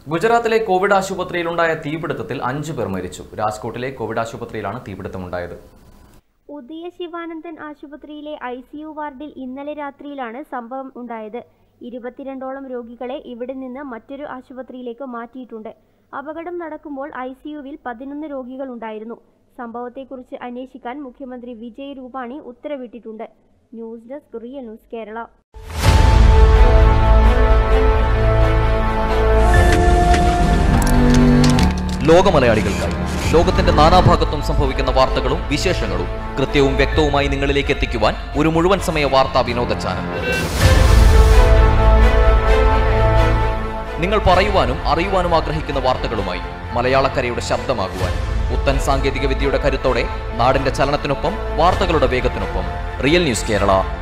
ഗുജറാത്തിലെ കോവിഡ് ആശുപത്രിയിലുണ്ടായ തീപിടുത്തത്തിൽ അഞ്ചു പേർ മരിച്ചു രാജ്കോട്ടിലെ കോവിഡ് ആശുപത്രിയിലാണ് തീപിടുത്തമുണ്ടായത് ഉദയ ശിവാനന്ദൻ ആശുപത്രിയിലെ ഐ സി യു വാർഡിൽ ഇന്നലെ രാത്രിയിലാണ് സംഭവം ഉണ്ടായത് ഇരുപത്തിരണ്ടോളം രോഗികളെ ഇവിടെ നിന്ന് മറ്റൊരു ആശുപത്രിയിലേക്ക് മാറ്റിയിട്ടുണ്ട് അപകടം നടക്കുമ്പോൾ ഐ സി യുവിൽ പതിനൊന്ന് രോഗികൾ ഉണ്ടായിരുന്നു സംഭവത്തെക്കുറിച്ച് അന്വേഷിക്കാൻ മുഖ്യമന്ത്രി വിജയ് രൂപാണി ഉത്തരവിട്ടിട്ടുണ്ട് news desk real news Kerala ലോകമലയാളികൾക്കായി ലോകത്തിന്റെ നാനാഭാഗത്തും സംഭവിക്കുന്ന വാർത്തകളും വിശേഷങ്ങളും കൃത്യവും വ്യക്തവുമായി നിങ്ങളിലേക്ക് എത്തിക്കുവാൻ ഒരു മുഴുവൻ സമയ വാർത്താ വിനോദ ചാനൽ നിങ്ങൾ പറയുവാനും അറിയുവാനും ആഗ്രഹിക്കുന്ന വാർത്തകളുമായി മലയാളക്കരയുടെ ശബ്ദമാകുവാൻ പുത്തൻ സാങ്കേതിക വിദ്യയുടെ കരുത്തോടെ നാടിന്റെ ചലനത്തിനൊപ്പം വാർത്തകളുടെ വേഗത്തിനൊപ്പം റിയൽ ന്യൂസ് കേരള